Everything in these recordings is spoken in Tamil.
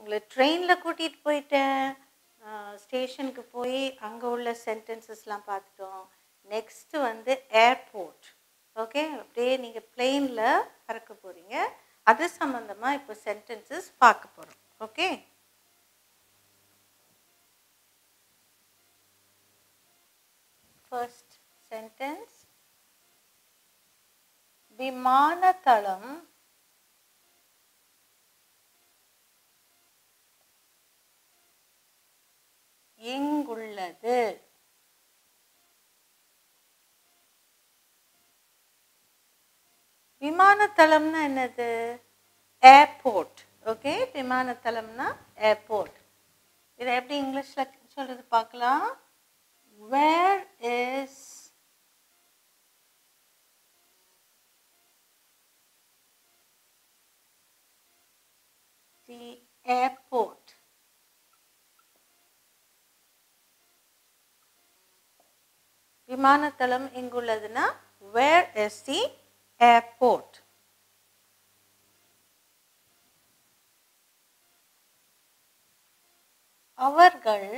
உங்களை ட்ரெயினில் கூட்டிகிட்டு போயிட்டேன் ஸ்டேஷனுக்கு போய் அங்கே உள்ள சென்டென்சஸ்லாம் பார்த்துட்டோம் நெக்ஸ்ட்டு வந்து ஏர்போர்ட் ஓகே அப்படியே நீங்கள் பிளெயினில் பறக்க போகிறீங்க அது சம்மந்தமாக இப்போ சென்டென்சஸ் பார்க்க போகிறோம் ஓகே ஃபர்ஸ்ட் சென்டென்ஸ் விமானத்தளம் எங்குள்ளது விமானத்தளம்னா என்னது ஏர்போர்ட் ஓகே விமானத்தளம்னா ஏர்போர்ட் இதை எப்படி இங்கிலீஷில் சொல்றது பார்க்கலாம் வேர் இஸ் தி ஏர்போர்ட் விமானத்தளம் எங்குள்ளதுன்னா வேர் இஸ் தி ஏர்போர்ட் அவர்கள்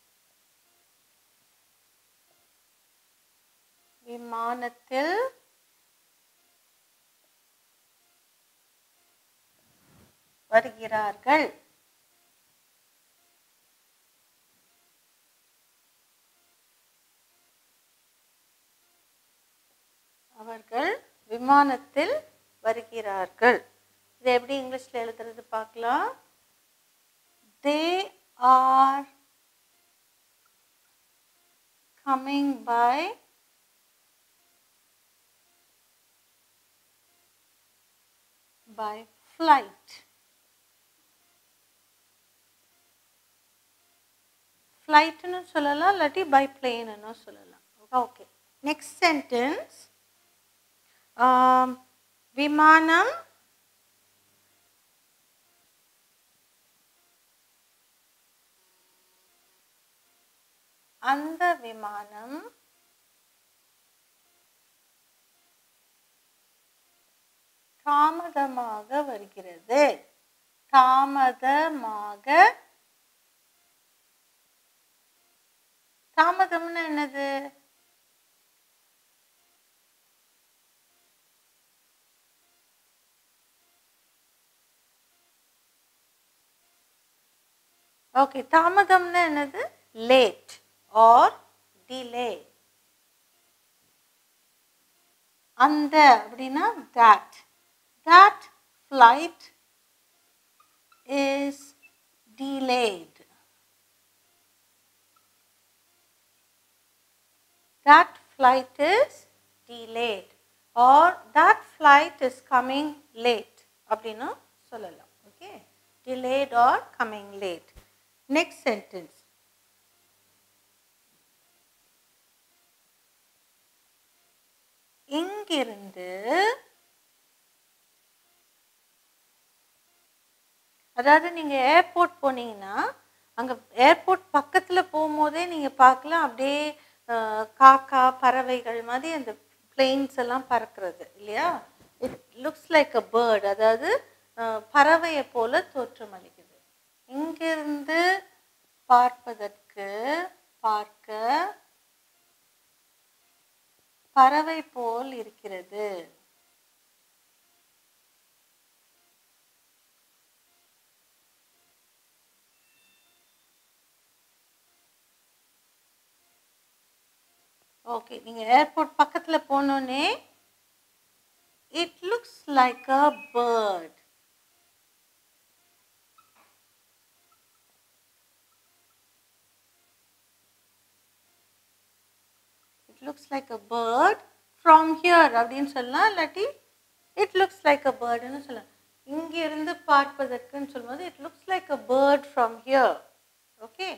விமானத்தில் வருகிறார்கள் அவர்கள் விமானத்தில் வருகிறார்கள் இது எப்படி இங்கிலீஷில் எழுதுறது பார்க்கலாம் they are coming by by flight ஃப்ளைட்டுன்னு சொல்லலாம் இல்லாட்டி பை பிளேன்னு சொல்லலாம் ஓகே நெக்ஸ்ட் சென்டென்ஸ் விமானம் அந்த விமானம் தாமதமாக வருகிறது தாமதமாக தாமதம்னா என்னது ஓகே தாமதம்னா என்னது லேட் ஆர் டிலே அந்த அப்படின்னா that that flight is delayed that flight is delayed or that flight is coming late அப்படின்னு சொல்லலாம் okay delayed or coming late next sentence இங்கிருந்து அதாவது நீங்கள் ஏர்போர்ட் போனீங்கன்னா அங்கே ஏர்போர்ட் பக்கத்தில் போகும்போதே நீங்கள் பார்க்கலாம் அப்படியே அஹ், காக்கா பறவைகள் மாதிரி அந்த பிளெயின்ஸ் எல்லாம் பறக்கிறது இல்லையா it looks like a bird அதாவது அஹ், பறவையை போல தோற்றமளிக்குது இங்கிருந்து பார்ப்பதற்கு பார்க்க பறவை போல் இருக்கிறது ஓகே நீங்க ஏர்போர்ட் பக்கத்துல போனோடனே it looks like a bird it looks like a bird from here அப்படின்னு சொல்லலாம் இல்லாட்டி இட் லுக்ஸ் லைக் அ பேர்டுன்னு சொல்லலாம் இங்கிருந்து பார்ப்பதற்குன்னு சொல்லும்போது it looks like a bird from here okay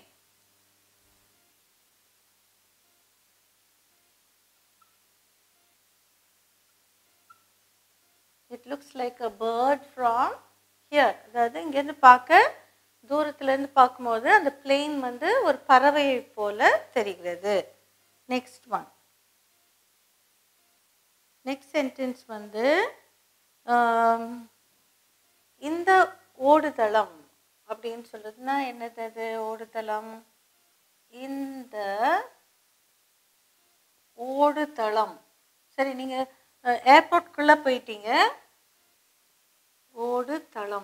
it looks like a bird from here அதாவது இங்கேருந்து பார்க்க தூரத்துலேருந்து பார்க்கும்போது அந்த பிளெயின் வந்து ஒரு பறவையை போல தெரிகிறது நெக்ஸ்ட் ஒன் நெக்ஸ்ட் சென்டென்ஸ் வந்து ஆம், இந்த ஓடுதளம் அப்படின்னு சொல்றதுன்னா என்னது அது ஓடுதளம் இந்த ஓடுதளம் சரி நீங்க ஏர்போர்ட்குள்ள போயிட்டீங்க ஓடுதளம்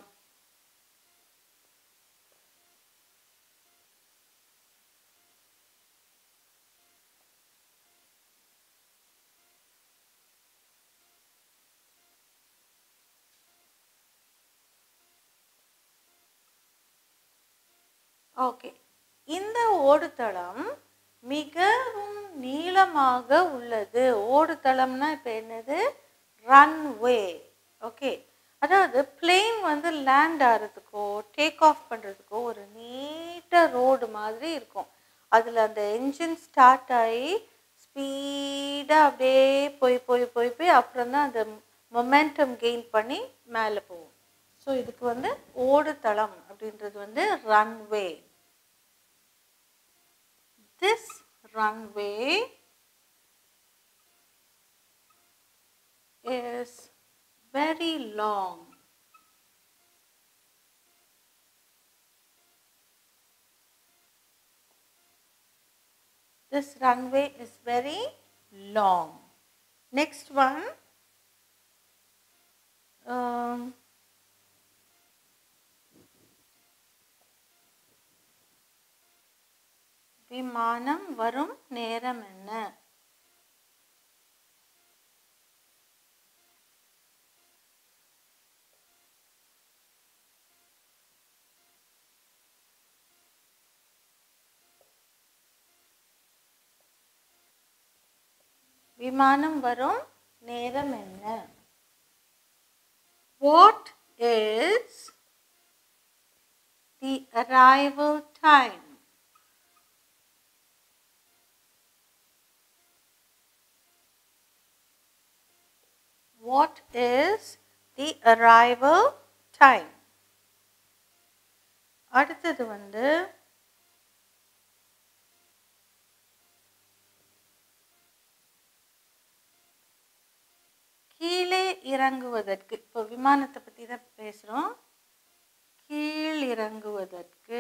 ஓகே இந்த ஓடுதளம் மிகவும் நீளமாக உள்ளது ஓடுதளம்னா இப்போ என்னது ரன்வே ஓகே அதாவது பிளேன் வந்து லேண்ட் ஆகிறதுக்கோ டேக் ஆஃப் பண்ணுறதுக்கோ ஒரு நீட்ட ரோடு மாதிரி இருக்கும் அதில் அந்த என்ஜின் ஸ்டார்ட் ஆகி ஸ்பீடாக அப்படியே போய் போய் போய் போய் அப்புறம் தான் அந்த மொமெண்டம் கெயின் பண்ணி மேலே போகும் ஸோ இதுக்கு வந்து ஓடுதளம் அப்படின்றது வந்து runway this runway is very long. This runway is very long. Next one. Um, விமானம் வரும் நேரம் என்ன விமானம் வரும் நேரம் என்ன what is the arrival time what is the arrival time அடுத்தது வந்து கீழே இறங்குவதற்கு இப்போ விமானத்தை பற்றி தான் பேசுகிறோம் கீழ் இறங்குவதற்கு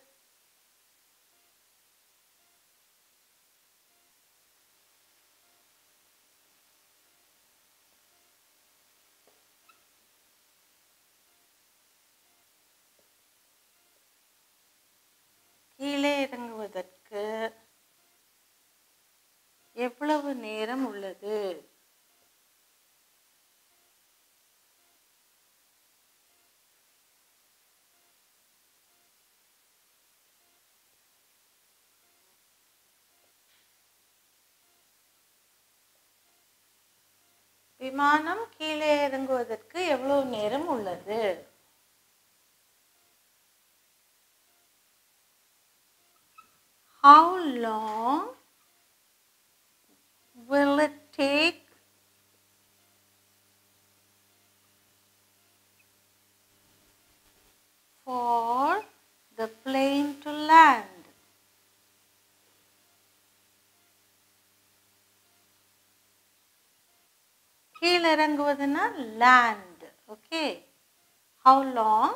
கீழே இறங்குவதற்கு எவ்வளவு நேரம் உள்ளது விமானம் கீழே இறங்குவதற்கு எவ்வளவு நேரம் உள்ளது how long will it take for the plane to land? கீழே இறங்குவதுன்னா லேண்ட் ஓகே ஹவு லாங்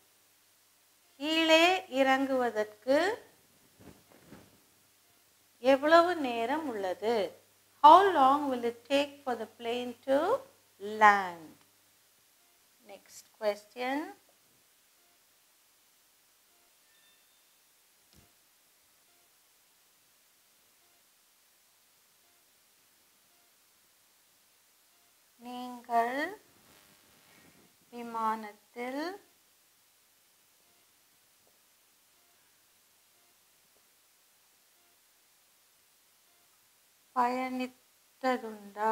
கீழே இறங்குவதற்கு எவ்வளவு நேரம் உள்ளது how long will it take for the plane to land next question நீங்கள் விமானத்தில் பயணித்ததுண்டா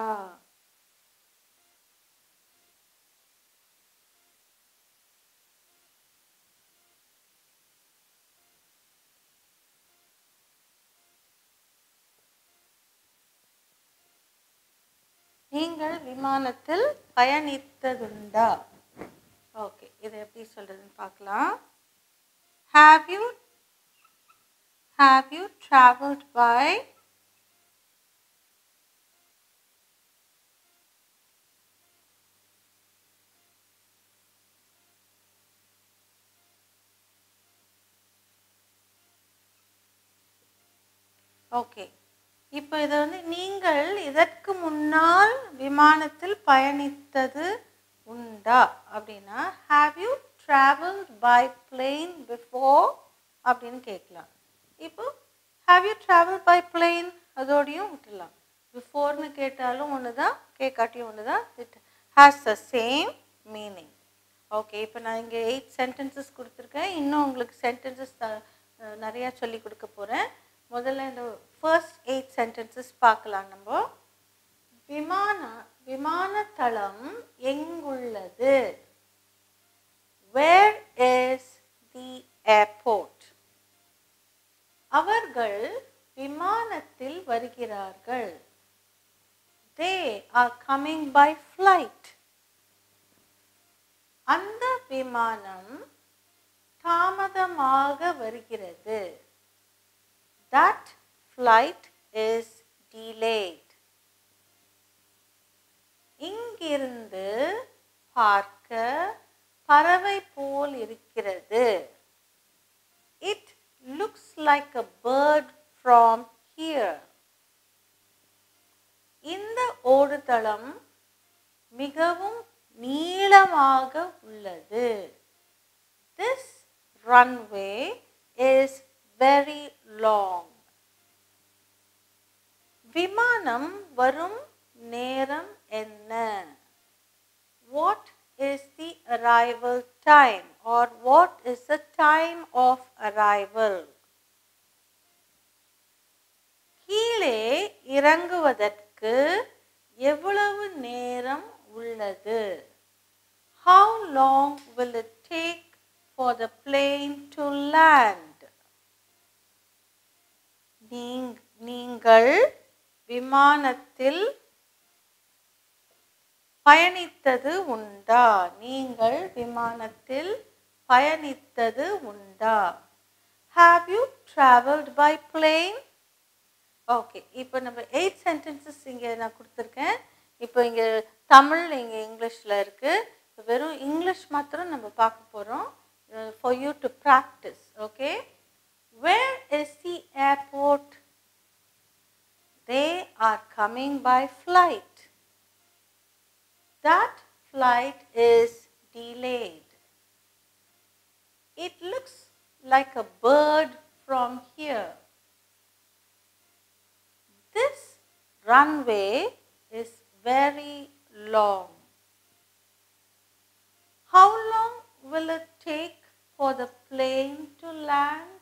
நீங்கள் விமானத்தில் பயணித்ததுண்டா ஓகே இதை எப்படி சொல்றதுன்னு பார்க்கலாம் have you have you travelled by okay இப்போ இதை வந்து நீங்கள் இதற்கு முன்னால் விமானத்தில் பயணித்தது உண்டா அப்படின்னா have you travelled by plane before அப்படின்னு கேட்கலாம் இப்போ have you travel by plane அதோடையும் விட்டுடலாம் பிஃபோர்னு கேட்டாலும் ஒன்று தான் கேட்காட்டியும் ஒன்று தான் it has the same meaning okay இப்போ நான் இங்கே எயிட் சென்டென்சஸ் கொடுத்துருக்கேன் இன்னும் உங்களுக்கு சென்டென்சஸ் நிறையா சொல்லி கொடுக்க போகிறேன் முதல்ல இந்த ஃபர்ஸ்ட் எயிட் சென்டென்சஸ் பார்க்கலாம் நம்ம விமான விமானத்தளம் எங்குள்ளது வேர் இஸ் தி ஏர்போர்ட் அவர்கள் விமானத்தில் வருகிறார்கள் they are coming by flight அந்த விமானம் தாமதமாக வருகிறது தட் ஃப்ளைட் இஸ் delayed இங்கிருந்து பார்க்க பறவை போல் இருக்கிறது it looks like a bird from here இந்த ஓடுதளம் மிகவும் நீளமாக உள்ளது this runway is very long விமானம் வரும் நேரம் என்ன what is the arrival time or what is the time of arrival கீழே இறங்குவதற்கு எவ்வளவு நேரம் உள்ளது how long will it take for the plane to land நீங்கள் விமானத்தில் பயணித்தது உண்டா நீங்கள் விமானத்தில் பயணித்தது உண்டா have you travelled by plane okay இப்போ நம்ம எயிட் சென்டென்சஸ் இங்கே நான் கொடுத்துருக்கேன் இப்போ இங்கே தமிழ் இங்கே இங்கிலீஷில் இருக்குது வெறும் இங்கிலீஷ் மாத்திரம் நம்ம பார்க்க போகிறோம் for you to practise okay where is the airport they are coming by flight that flight is delayed. It looks like a bird from here. This runway is very long. How long will it take for the plane to land?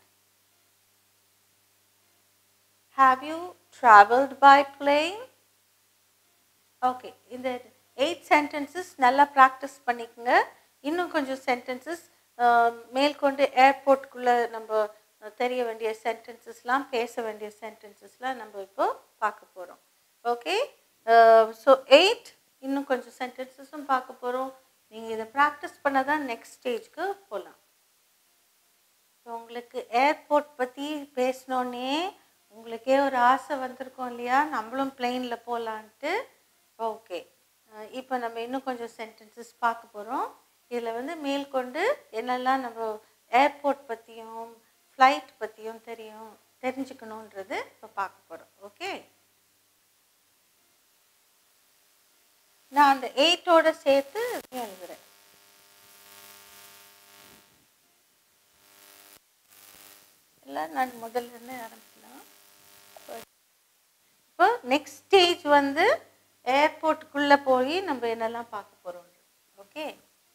Have you traveled by plane? Okay இந்த எயிட் சென்டென்சஸ் நல்லா ப்ராக்டிஸ் பண்ணிக்கோங்க இன்னும் கொஞ்சம் சென்டென்சஸ் மேற்கொண்டு ஏர்போர்ட்டுக்குள்ளே நம்ம தெரிய வேண்டிய சென்டென்சஸ்லாம் பேச வேண்டிய சென்டென்சஸ்லாம் நம்ம இப்போ பார்க்க போகிறோம் ஓகே ஸோ எயிட் இன்னும் கொஞ்சம் சென்டென்சஸும் பார்க்க போகிறோம் நீங்கள் இதை ப்ராக்டிஸ் பண்ண தான் நெக்ஸ்ட் ஸ்டேஜ்க்கு போகலாம் உங்களுக்கு ஏர்போர்ட் பற்றி பேசினோன்னே உங்களுக்கே ஒரு ஆசை வந்திருக்கோம் இல்லையா நம்மளும் பிளெயினில் போகலான்ட்டு ஓகே இப்போ நம்ம இன்னும் கொஞ்சம் சென்டென்சஸ் பார்க்க போகிறோம் இதில் வந்து மேற்கொண்டு என்னெல்லாம் நம்ம ஏர்போர்ட் பற்றியும் ஃப்ளைட் பற்றியும் தெரியும் தெரிஞ்சுக்கணுன்றது இப்போ பார்க்க போகிறோம் ஓகே நான் அந்த எயிட்டோட சேர்த்து எழுதுகிறேன் இல்லை நான் முதல்ல இருந்து ஆரம்பிக்கலாம் இப்போ நெக்ஸ்ட் ஸ்டேஜ் வந்து ஏர்போர்ட்டுக்குள்ளே போய் நம்ம என்னெல்லாம் பார்க்க போகிறோம் ஓகே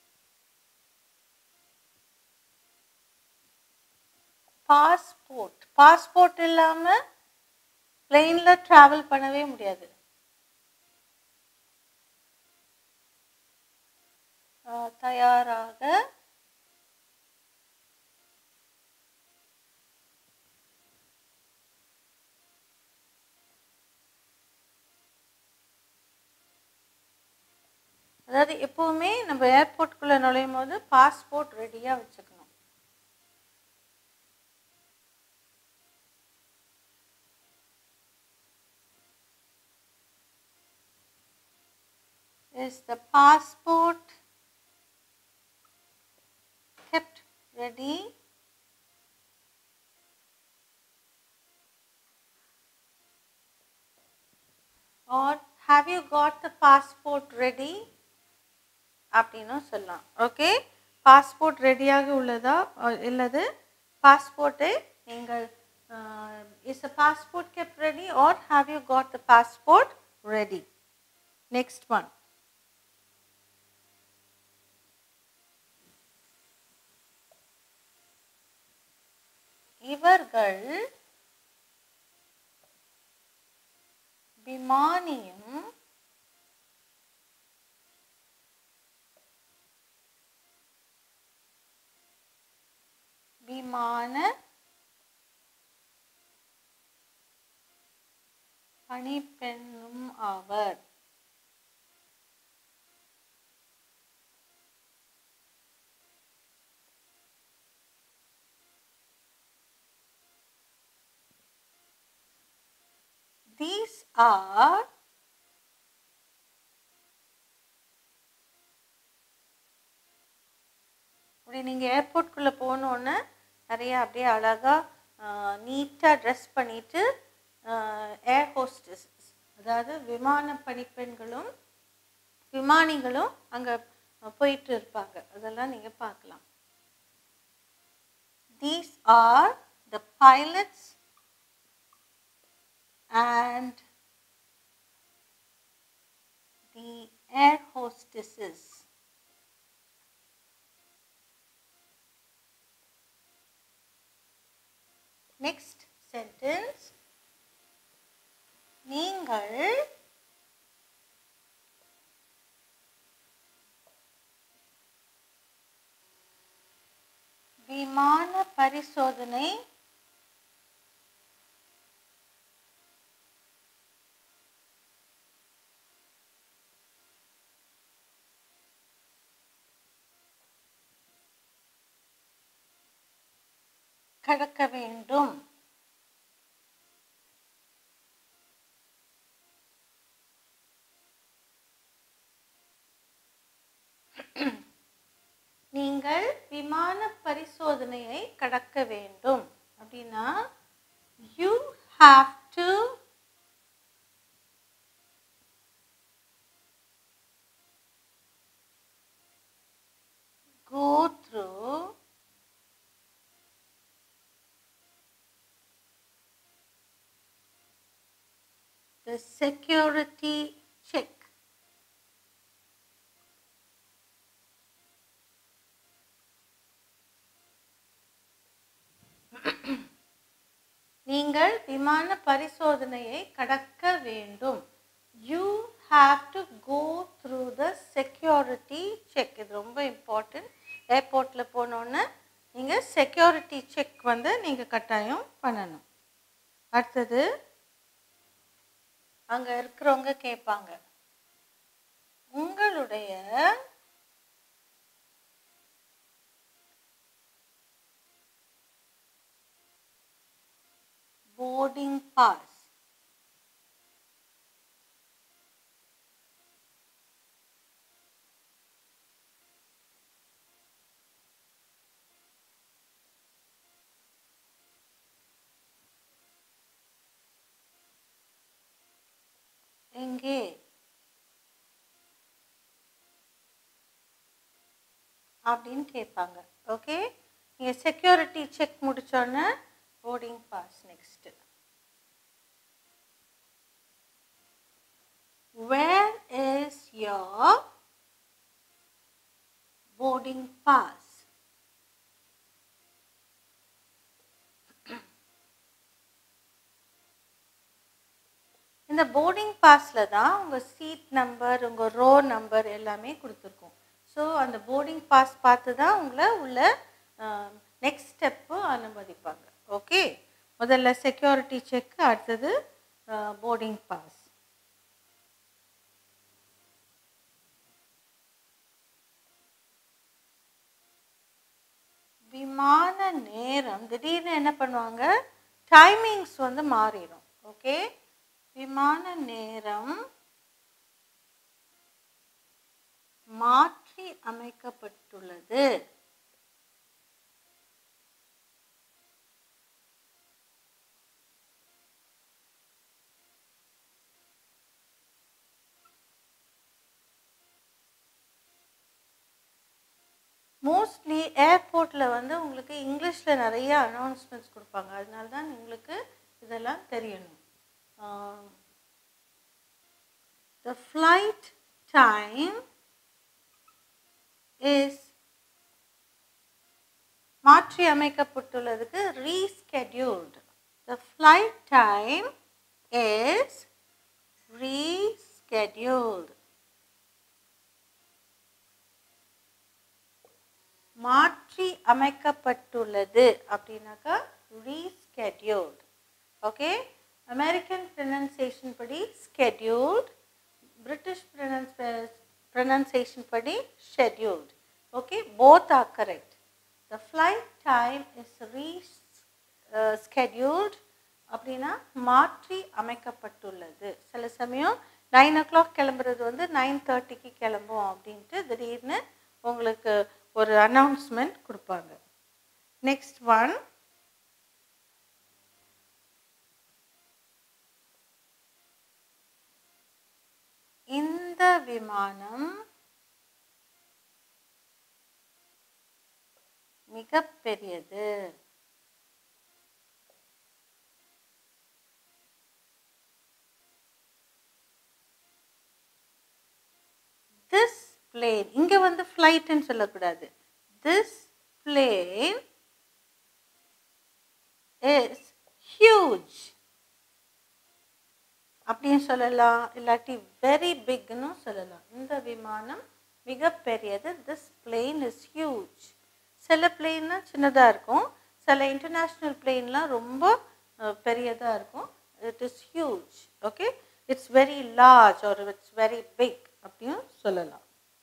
பாஸ்போர்ட் பாஸ்போர்ட் இல்லாமல் பிளெயினில் ட்ராவல் பண்ணவே முடியாது தயாராக அதாவது எப்போவுமே நம்ம ஏர்போர்ட்டுக்குள்ளே நுழையும் போது பாஸ்போர்ட் ரெடியாக வச்சுக்கணும் is the passport kept ready or have you got the passport ready அப்படின்னும் சொல்லலாம் ஓகே பாஸ்போர்ட் ரெடியாக உள்ளதா அஹ் இல்லது பாஸ்போர்ட்டை நீங்கள் is a passport kept ready or have you got the passport ready next one இவர்கள் விமானியும் விமான பணிப்பெண்ணும் ஆவர் These are இப்படி நீங்கள் ஏர்போர்ட்குள்ளே போனோன்னே நிறைய அப்படியே அழகாக நீட்டாக ட்ரெஸ் பண்ணிட்டு ஏர் ஹோஸ்டஸ் அதாவது விமான பணிப்பெண்களும் விமானிகளும் அங்கே போயிட்டு இருப்பாங்க அதெல்லாம் நீங்கள் பார்க்கலாம் these are the pilots and the air hostesses. Next sentence. நீங்கள் விமான பரிசோதனை கடக்க வேண்டும் நீங்கள் விமான பரிசோதனையை கடக்க வேண்டும் அப்படின்னா you have to go through the security check. நீங்கள் விமான பரிசோதனையை கடக்க வேண்டும் you have to go through the security check இது ரொம்ப இம்பார்ட்டன்ட் ஏர்போர்ட்டில் போனோன்னே நீங்கள் செக்யூரிட்டி செக் வந்து நீங்கள் கட்டாயம் பண்ணணும் அடுத்தது அங்கே இருக்கிறவங்க கேட்பாங்க உங்களுடைய போர்டிங் பாஸ் எங்கே அப்படின்னு கேட்பாங்க ஓகே நீங்கள் செக்யூரிட்டி செக் முடிச்சோன்னே boarding pass next where is your boarding pass இந்த போர்டிங் பாஸில் தான் உங்கள் சீட் நம்பர் உங்கள் ரோ நம்பர் எல்லாமே கொடுத்துருக்கோம் ஸோ அந்த போர்டிங் பாஸ் பார்த்து தான் உங்களை உள்ள நெக்ஸ்ட் ஸ்டெப்பு அனுமதிப்பாங்க ஓகே முதல்ல செக்யூரிட்டி செக் அடுத்தது போர்டிங் பாஸ் விமான நேரம் திடீர்னு என்ன பண்ணுவாங்க டைமிங்ஸ் வந்து மாறிடும் ஓகே விமான நேரம் மாற்றி அமைக்கப்பட்டுள்ளது இங்கிலீஷில் நிறைய அனௌன்ஸ்மெண்ட்ஸ் கொடுப்பாங்க அதனால தான் உங்களுக்கு இதெல்லாம் தெரியணும் த ஃப்ளைட் டைம் இஸ் மாற்றி அமைக்கப்பட்டுள்ளதுக்கு rescheduled the flight time is rescheduled மாற்றி அமைக்கப்பட்டுள்ளது அப்படின்னாக்கா ரீஸ்கெடியூல்டு ஓகே அமெரிக்கன் ப்ரனன்சியேஷன் படி ஸ்கெடியூல்டு பிரிட்டிஷ் ப்ரனன்ஸ் ப்ரனன்சியேஷன் படி scheduled okay both are correct the flight time is rescheduled அப்படின்னா மாற்றி அமைக்கப்பட்டுள்ளது சில சமயம் நைன் ஓ கிளாக் கிளம்புறது வந்து நைன் தேர்ட்டிக்கு கிளம்பும் அப்படின்ட்டு திடீர்னு உங்களுக்கு ஒரு அனௌன்ஸ்மெண்ட் கொடுப்பாங்க நெக்ஸ்ட் ஒன் இந்த விமானம் மிகப்பெரியது திஸ் பிளேன் இங்க வந்து ஃப்ளைட்னு சொல்லக்கூடாது திஸ் பிளேன் இஸ் ஹியூஜ் அப்படின்னு சொல்லலாம் இல்லாட்டி வெரி பிக்னு சொல்லலாம் இந்த விமானம் மிகப்பெரியது திஸ் பிளேன் இஸ் ஹியூஜ் சில பிளேன்னா சின்னதாக இருக்கும் சில இன்டர்நேஷ்னல் பிளேன்லாம் ரொம்ப பெரியதாக இருக்கும் it is huge okay it's very large or it's very big அப்படின்னு சொல்லலாம்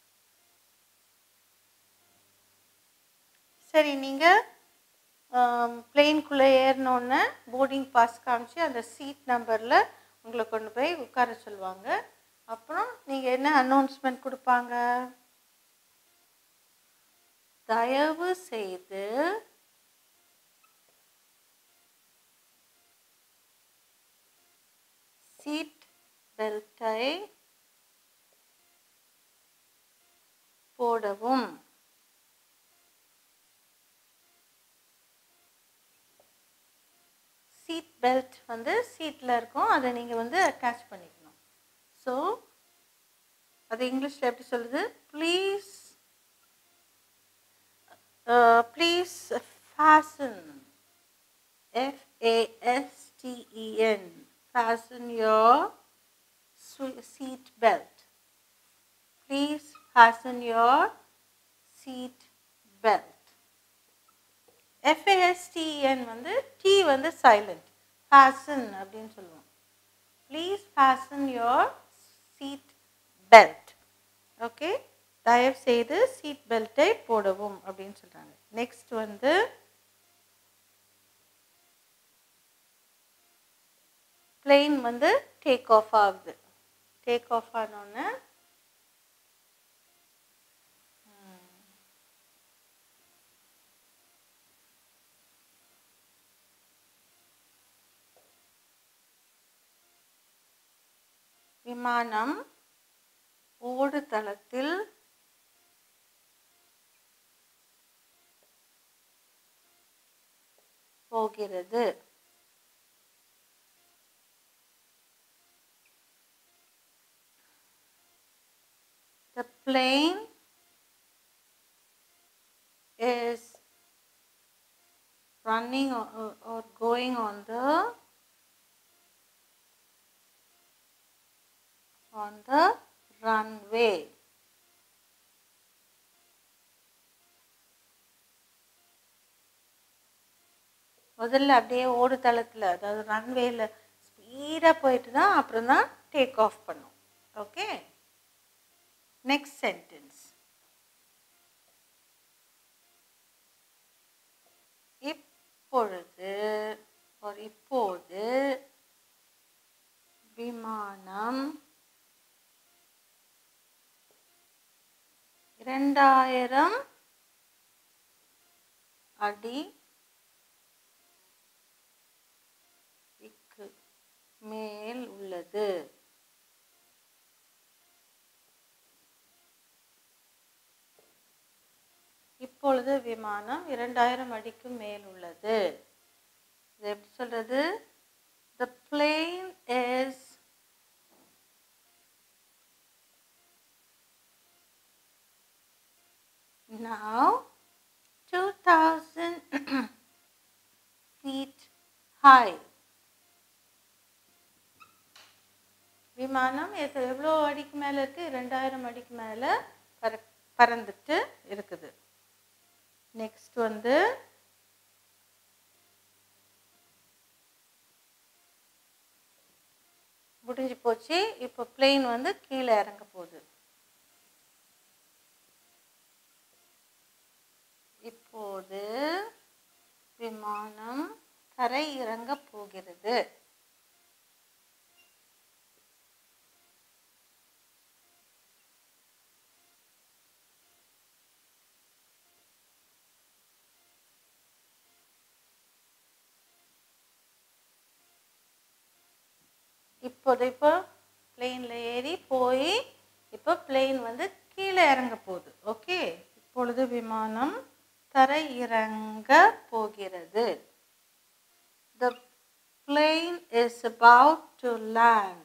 சரி நீங்கள் பிளெயின்குள்ளே ஏறினோன்னே போர்டிங் பாஸ் காமிச்சு அந்த சீட் நம்பரில் உங்களை கொண்டு போய் உட்கார சொல்லுவாங்க அப்புறம் நீங்கள் என்ன அனௌன்ஸ்மெண்ட் கொடுப்பாங்க தயவு செய்து சீட் பெல்ட்டை போடவும் சீட் பெல்ட் வந்து சீட்டில் இருக்கும் அதை நீங்கள் வந்து அட்டாச் பண்ணிக்கணும் ஸோ அது இங்கிலீஷில் எப்படி சொல்லுது please please fasten F A S T E N fasten your seat belt please fasten your seat belt F A S T N வந்து டி வந்து சைலண்ட் ஃபேசன் அப்படின்னு சொல்லுவோம் please fasten your seat belt okay தயவு செய்து சீட் பெல்ட்டை போடவும் அப்படின்னு சொல்கிறாங்க நெக்ஸ்ட் வந்து பிளெயின் வந்து டேக் ஆஃப் ஆகுது டேக் ஆஃப் ஆனோடனே விமானம் ஓடுதளத்தில் போகிறது The plane is running or, or going on the on the runway. முதல்ல அப்படியே ஓடு தளத்தில் அதாவது ரன்வேல ஸ்பீடாக போயிட்டு தான் அப்புறம் தான் டேக் ஆஃப் பண்ணும் ஓகே நெக்ஸ்ட் சென்டென்ஸ் இப்பொழுது ஒரு இப்போது விமானம் இரண்டாயிரம் அடி க்கு மேல் உள்ளது இப்போ இப்பொழுது விமானம் இரண்டாயிரம் அடிக்கு மேல் உள்ளது இது எப்படி சொல்றது the plane is now 2000 feet high விமானம் எது எவ்வளோ அடிக்கு மேலே இருக்குது ரெண்டாயிரம் அடிக்கு மேலே பற பறந்துட்டு இருக்குது நெக்ஸ்ட் வந்து முடிஞ்சு போச்சு இப்போ பிளெயின் வந்து கீழே இறங்க போகுது இப்போது விமானம் தரை இறங்க போகிறது இப்போது இப்போ பிளெயினில் ஏறி போய் இப்போ பிளெயின் வந்து கீழே இறங்க போகுது ஓகே இப்பொழுது விமானம் தரை இறங்க போகிறது The plane is about to land.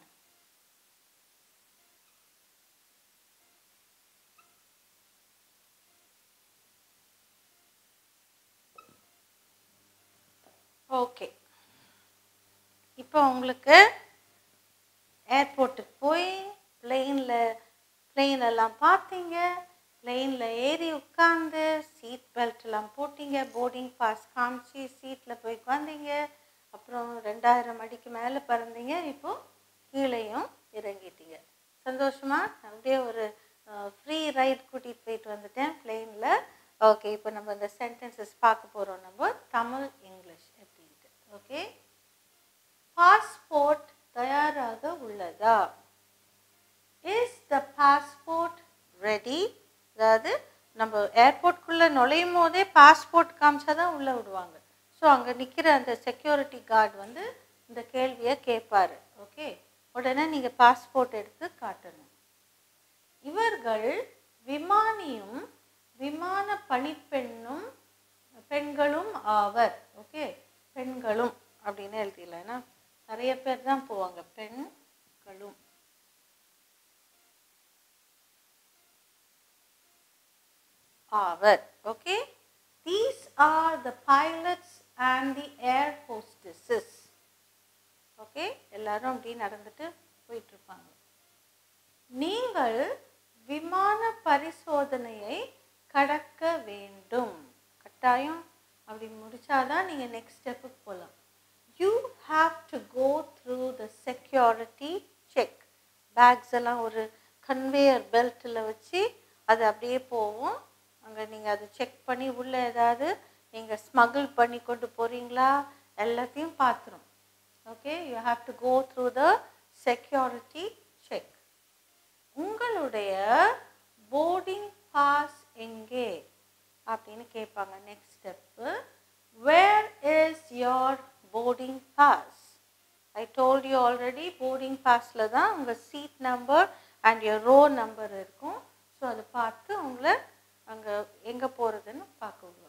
Okay இப்போ உங்களுக்கு ஏர்போர்ட்டுக்கு போய் பிளெயினில் பிளெயின் எல்லாம் பார்த்தீங்க பிளெயினில் ஏறி உட்காந்து சீட் பெல்ட் எல்லாம் போட்டீங்க போர்டிங் பாஸ் காமிச்சு சீட்டில் போய் உட்காந்தீங்க அப்புறம் ரெண்டாயிரம் அடிக்கு மேலே பறந்தீங்க இப்போ கீழேயும் இறங்கிட்டீங்க சந்தோஷமா அப்படியே ஒரு ஃப்ரீ ரைட் கூட்டிகிட்டு போயிட்டு வந்துட்டேன் பிளெயினில் ஓகே இப்போ நம்ம இந்த சென்டென்சஸ் பார்க்க போகிறோம் நம்ம தமிழ் இங்கிலீஷ் எப்படின்ட்டு ஓகே பாஸ்போர்ட் தயாராக உள்ளதா இஸ் த பாஸ்போர்ட் ரெடி அதாவது நம்ம ஏர்போர்ட்குள்ளே நுழையும் போதே பாஸ்போர்ட் காமிச்சா தான் உள்ளே விடுவாங்க ஸோ அங்கே நிற்கிற அந்த செக்யூரிட்டி கார்டு வந்து இந்த கேள்வியை கேட்பாரு ஓகே உடனே நீங்கள் பாஸ்போர்ட் எடுத்து காட்டணும் இவர்கள் விமானியும் விமான பணிப்பெண்ணும் பெண்களும் ஆவர் ஓகே பெண்களும் அப்படின்னு எழுதிடலாம் ஏன்னா நிறைய பேர் தான் போவாங்க பெண்களும் ஆவர் okay these are the pilots and the air hostesses okay எல்லாரும் அப்படி நடந்துட்டு போயிட்டு இருப்பாங்க நீங்கள் விமான பரிசோதனையை கடக்க வேண்டும் கட்டாயம் அப்படி முடிச்சாதான் நீங்கள் நெக்ஸ்ட் ஸ்டெப்புக்கு போகலாம் you have to go through the security check bags எல்லாம் ஒரு கன்வேயர் பெல்ட்டில் வச்சு அது அப்படியே போகும் அங்கே நீங்கள் அதை செக் பண்ணி உள்ளே ஏதாவது நீங்கள் ஸ்மகிள் பண்ணி கொண்டு போகிறீங்களா எல்லாத்தையும் பார்த்துரும் okay you have to go through the security check உங்களுடைய போர்டிங் பாஸ் எங்கே அப்படின்னு கேட்பாங்க next step where is your boarding pass I told you already boarding பாஸில் தான் உங்கள் seat number and your row number இருக்கும் ஸோ அதை பார்த்து உங்களை அங்கே எங்கே போகிறதுன்னு பார்க்க விடுவாங்க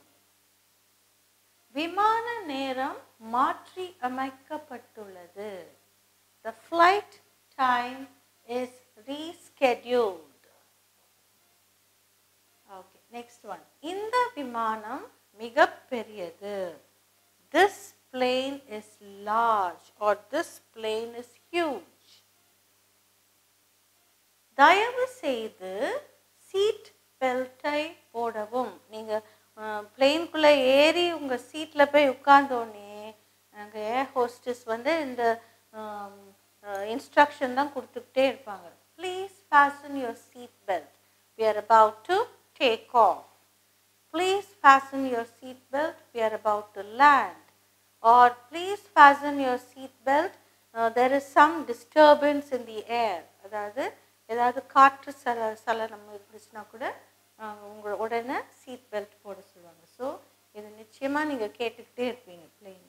விமான நேரம் மாற்றி அமைக்கப்பட்டுள்ளது the flight time is rescheduled okay next one இந்த விமானம் மிக பெரியது this plane is large or this plane is huge தயவு செய்து சீட் பெல்ட்டை போடவும் நீங்கள் பிளெயின்குள்ளே ஏறி உங்கள் சீட்டில் போய் உட்கார்ந்தோடனே அங்கே ஏர் ஹோஸ்டஸ் வந்து இந்த இன்ஸ்ட்ரக்ஷன் தான் கொடுத்துக்கிட்டே இருப்பாங்க please fasten your seat belt we are about to take off please fasten your seat belt we are about to land or please fasten your seat belt uh, there is some disturbance in the air அதாவது ஏதாவது காற்று சல சலனம் இருந்துச்சுன்னா கூட உங்கள் உடனே சீட் பெல்ட் போட சொல்லுவாங்க ஸோ இது நிச்சயமாக நீங்கள் கேட்டுக்கிட்டே இருப்பீங்க பிளெயினில்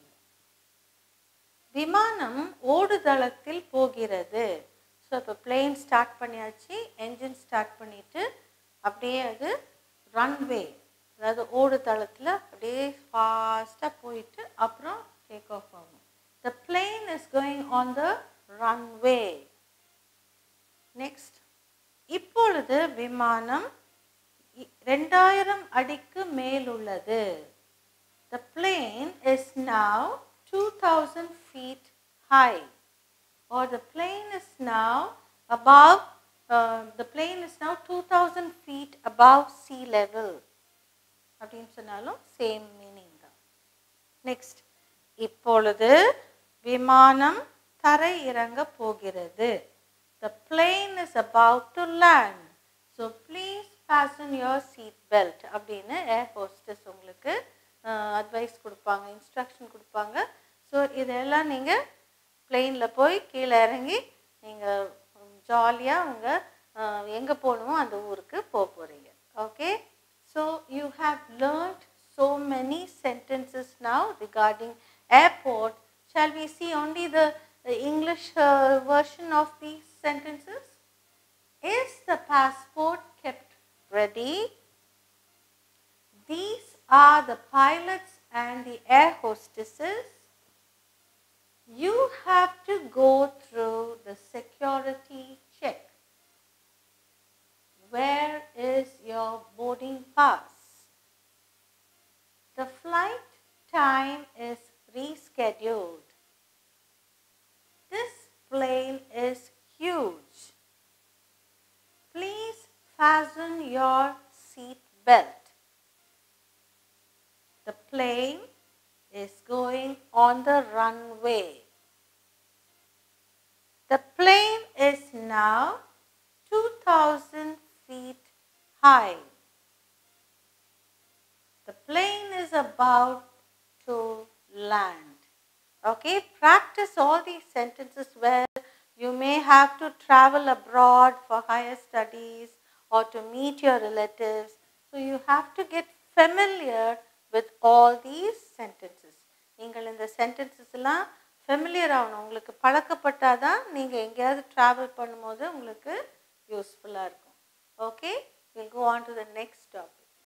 விமானம் ஓடுதளத்தில் போகிறது ஸோ இப்போ பிளெயின் ஸ்டார்ட் பண்ணியாச்சு என்ஜின் ஸ்டார்ட் பண்ணிவிட்டு அப்படியே அது ரன்வே அதாவது ஓடு தளத்தில் அப்படியே ஃபாஸ்ட்டாக போயிட்டு அப்புறம் டேக் ஆஃப் ஆகும் the plane is going on the runway next இப்பொழுது விமானம் இ- ரெண்டாயிரம் அடிக்கு மேல் உள்ளது The plane is now 2000 feet high or the plane is now above uh, the plane is now 2000 feet above sea level அப்படின்னு சொன்னாலும் சேம் மீனிங் தான் நெக்ஸ்ட் இப்பொழுது விமானம் தரை இறங்க போகிறது the plane is about to land so please fasten your seat belt அப்படின்னு ஏர் ஹோஸ்டஸ் உங்களுக்கு அட்வைஸ் கொடுப்பாங்க இன்ஸ்ட்ரக்ஷன் கொடுப்பாங்க ஸோ இதெல்லாம் நீங்கள் பிளெயினில் போய் கீழே இறங்கி நீங்கள் ஜாலியாக உங்கள் எங்கே போகணுமோ அந்த ஊருக்கு போக போகிறீங்க okay so you have learnt so many sentences now regarding airport. Shall we see only the, the English uh, version of these sentences? Is the passport kept ready? These are the pilots and the air hostesses. You have to go through the security check. Where is your boarding pass? The flight time is rescheduled. This plane is huge. Please fasten your seat belt. The plane is going on the runway. The plane is now 2000 feet high. The plane is about to land. Okay, practice all these sentences where you may have to travel abroad for higher studies or to meet your relatives. So you have to get familiar with all these sentences. நீங்கள் இந்த சென்டென்சஸ் எல்லாம் ஃபெமிலியர் ஆகணும் உங்களுக்கு பழக்கப்பட்டாதான் நீங்கள் எங்கேயாவது ட்ராவல் பண்ணும்போது உங்களுக்கு யூஸ்ஃபுல்லாக இருக்கும் okay will go on to the next topic